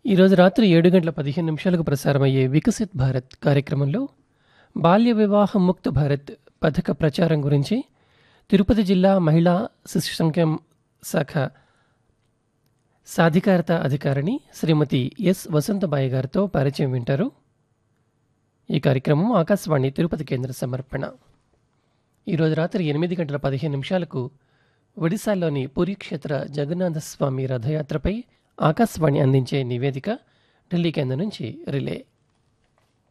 ఈరోజు రాత్రి ఏడు గంటల పదిహేను నిమిషాలకు ప్రసారమయ్యే వికసిత్ భారత్ కార్యక్రమంలో బాల్య వివాహ ముక్త భారత్ పథక ప్రచారం గురించి తిరుపతి జిల్లా మహిళా శిశు సంక్షేమ శాఖ సాధికారత అధికారిని శ్రీమతి ఎస్ వసంతబాయి గారితో పరిచయం వింటారు ఈ కార్యక్రమం ఆకాశవాణి తిరుపతి కేంద్ర సమర్పణ ఈరోజు రాత్రి ఎనిమిది గంటల పదిహేను నిమిషాలకు ఒడిశాలోని పురి క్షేత్ర జగన్నాథ స్వామి రథయాత్రపై ఆకాశవాణి అందించే నివేదిక ఢిల్లీ కేంద్రం నుంచి రిలే